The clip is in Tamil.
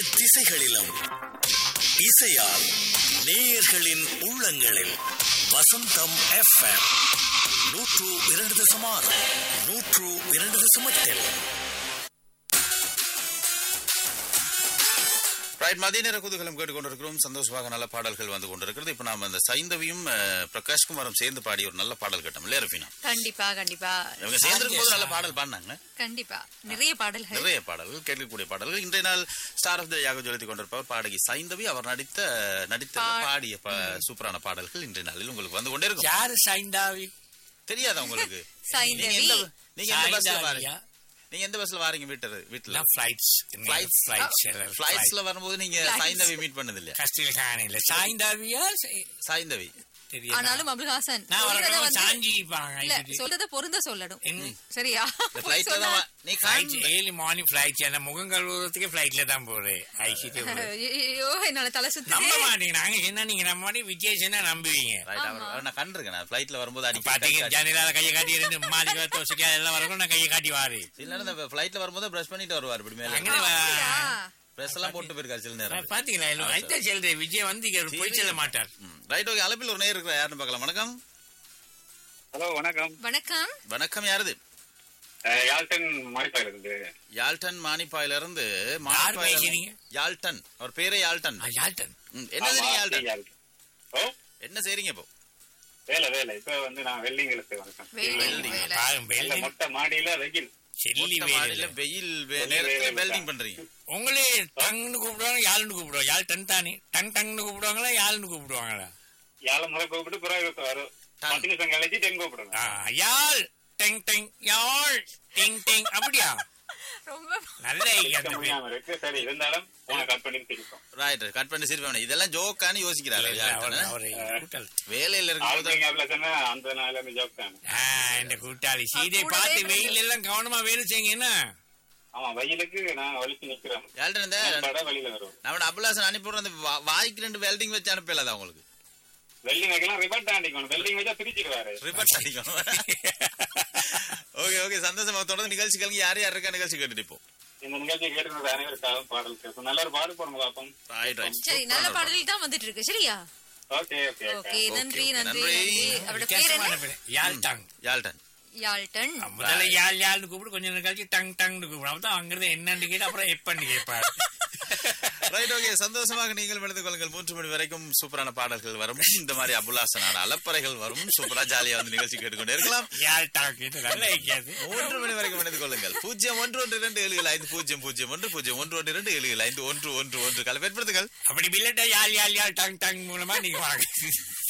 எத்திசைகளிலும் இசையால் நேயர்களின் உள்ளங்களில் வசந்தம் எஃப்எம் நூற்று இரண்டு தசம் ஆறு நூற்று இரண்டு தசம் எட்டில் ரைட் மதிய நேர குதூகலம் கேட்டுக்கொண்டிருக்கிறோம் சந்தோஷமாக நல்ல பாடல்கள் வந்து கொண்டிருக்கிறது இப்ப நாம இந்த சைந்தவியும் அஹ், பிரகாஷ் குமாரும் சேர்ந்து பாடிய ஒரு நல்ல பாடல் கேட்டோம் இல்லையா ரஃபீனா கண்டிப்பா கண்டிப்பா இவங்க சேர்ந்திருக்கும் போது நல்ல பாடல் பாடினாங்க கண்டிப்பா நிறைய பாடல்கள் நிறைய பாடல்கள் கேட்கக்கூடிய பாடல்கள் இன்றைய நாள் ஸ்டார் ஆஃப் த யாக ஜொலித்துக் கொண்டிருப்பவர் பாடகி சைந்தவி அவர் நடித்த நடித்த பா- பாடிய ப- சூப்பரான பாடல்கள் இன்றைய நாளில் உங்களுக்கு வந்து கொண்டே இருக்கும் யாரு சைந்தாவி தெரியாதா உங்களுக்கு சைந்தவி. நீங்க எந்த நீங்க எந்த பஸ்ல வாரீங்க சைந்தாவியா நீங்க எந்த பஸ்ல வாரீங்க வீட்டு வீட்டுல ஃபிளைட்ஸ் Flights. ஃபிளைட்ஸ் பிளைட்ஸ்ல வரும்போது நீங்க Flights. சைந்தவி மீட் பண்ணது இல்லையா கஸ்டில் காணில சாய்ந்தாவியா சை- சாய்ந்தவி தெரியாது ஆனாலும் அபுல்ஹாசன் நான் சொல்றத வரணும் வந்து- சாஞ்சி இல்ல சொல்றத பொருந்த சொல்லணும் சரியா இந்த போய் flightல சொன்னா- தான் வா- நீ ஃபிளைட் காண் ஏழு மார்னிங் ஃபிளைட் என்ன முகம் கழுவுறதுக்கு ஃபிளைட்ல தான் போறேன் ஐசிட்டு ஐயோ என்னால தலை சுத்தி நம்ப மாட்டீங்க நாங்க என்ன நீங்க நம்ம மாட்டி விஜய் என்ன நம்புவீங்க ரைட் அவர் அவர் நான் கண்டிருக்கேன் நான் ஃபிளைட்ல வரும்போது அடி பாத்தீங்க ஜனிலால கையை காட்டி இருந்து மாதிரி தோசைக்கா எல்லாம் வரக்கும் நான் கையை காட்டி வாரு இல்லன்னா இந்த ஃபிளைட்ல வரும்போது பிரஷ் பண்ணிட்டு வருவார் இப்படி மேல அங்கே வா- அப்படியா? பிரஷ் எல்லாம் போட்டு போயிருக்காரு சில நேரம் பாத்தீங்களா எல்லாம் ஐயா சொல்றேன் விஜய் வந்து இங்க போய் செல்ல மாட்டார் ரைட் ஓகே அலப்பில் ஒரு நேர் இருக்கிற யாருன்னு பார்க்கலாம் வணக்கம் ஹலோ வணக்கம் வணக்கம் வணக்கம் யாருது அஹ் யாழ்டன் மாடிப்பாயில் இருந்து யாழ்டன் மானிப்பாயில இருந்து யார் மானிப்பாயில பேசுறீங்க? யாழ்டன் அவர் பேரே யாழ்டன் ஆ, யாழ்டன் ம், என்ன செய்றீங்க யாழ்டன் யாழ்டன் ஓ என்ன செய்றீங்க இப்போ வேலை வேலை இப்ப வந்து நான் வெல்டிங்களுக்கு வணக்கம் வேலை வெல்டிங். வேலை பாருங்க, இந்த வெல்டிங் மொட்டை மாடியில வெயில் செல்லி மொட்டை வேலை மாடியில வெயில் வே- வெயில் நேரத்துல வேலை வெல்டிங் தான். பண்றீங்க உங்களே டங்னு கூப்பிடுவாங்க யாழ்னு கூப்பிடுவாங்க யாழ் டன் தானே டன் டங்னு கூப்பிடுவாங்களா யாழ்னு கூப்பிடுவாங்களா யாழ முறை கூப்பிட்டு பிறகு வரும் டன். பத்து நிமிஷம் கழிச்சு டென் கூப்பிடுங்க ஆ, யாழ் டெங் டெங் யாழ் டிங் டிங் அப்படியா ரொம்ப நல்ல ஐயா அந்த பேர். முடியாம இருக்கு சரி இருந்தாலும் உன கட் பண்ணி சிரிப்போம் ரைட் கட் பண்ணி சிரிப்பான இதெல்லாம் ஜோக்கான்னு யோசிக்கிறாரு இல்ல, அவர் யாழ்டன். அவரை கூட்டாளி வேலையில இருக்கும்போது ஆல்பிங் ஆப்ல சொன்னா அந்த நாள்ல இருந்து ஜோக் தான் ஆ, இந்த கூட்டாளி சீதை கூடவே பார்த்து கிடக்கு. வெயில் எல்லாம் கவனமா வேலை செய்யுங்க என்ன ஆமா வெயிலுக்கு நான் வலிச்சு நிக்கிறோம் யாழ்டன் இந்த பட வெளியில வரும் நம்ம அபுல்லாசன் அனுப்பிடுற அந்த வா- வாய்க்கு ரெண்டு வெல்டிங் வச்சு அனுப்பல உங்களுக்கு வெல்டிங் வைக்கலாம் ரிபர்ட் தாண்டிக்கணும் வெல்டிங் வச்சா பிரிச்சிருவாரு ரிப்போர்ட் அடிக்கணும் ஓகே ஓகே சந்தோஷமா தொடர்ந்து நிகழ்ச்சிகளுக்கு யார் யார் இருக்கா நிகழ்ச்சி கேட்டுட்டு இப்போ இந்த நிகழ்ச்சியை கேட்டு அனைவருக்காகவும் பாடல் கேட்கும் நல்ல ஒரு பாடு போடுங்க பாப்போம் ரைட் ரைட் சரி நல்ல பாடல்கள் தான் வந்துட்டு இருக்கு சரியா ஓகே ஓகே ஓகே நன்றி okay. நன்றி நன்றி. நன்றி அவரோட பேர் வித்தியாசமான என்ன பேர். யாழ் டாங் யாழ்டன் யாழ்டன் முதல்ல யாழ் யாழ்னு கூப்பிட்டு கொஞ்ச நேரம் கழிச்சு டங் டங்னு கூப்பிடும் அப்பதான் அங்கிருந்து என்னன்னு கேட்டு அப்புறம் எப்பன்னு கேட்பாரு ரைட் ஓகே சந்தோஷமாக நீங்கள் எடுத்துக் கொள்ளுங்கள் மூன்று மணி வரைக்கும் சூப்பரான பாடல்கள் வரும் இந்த மாதிரி அபுல்லாசனான அலப்பறைகள் வரும் சூப்பரா ஜாலியா வந்து நிகழ்ச்சி கேட்டுக்கொண்டே இருக்கலாம் யாழ் டாங் இது நல்ல ஐக்கியாது மூன்று மணி வரைக்கும் எடுத்துக் கொள்ளுங்கள் பூஜ்ஜியம் ஒன்று ஒன்று இரண்டு ஏழு ஏழு ஐந்து பூஜ்ஜியம் பூஜ்ஜியம் ஒன்று பூஜ்ஜியம் ஒன்று ஒன்று இரண்டு ஏழு ஏழு ஐந்து ஒன்று ஒன்று ஒன்று கலை பயன்படுத்துங்கள் அப்படி பில்லட்டா யாழ் யாழ் யாழ் டாங் டாங் மூலமா நீங்க வாங்க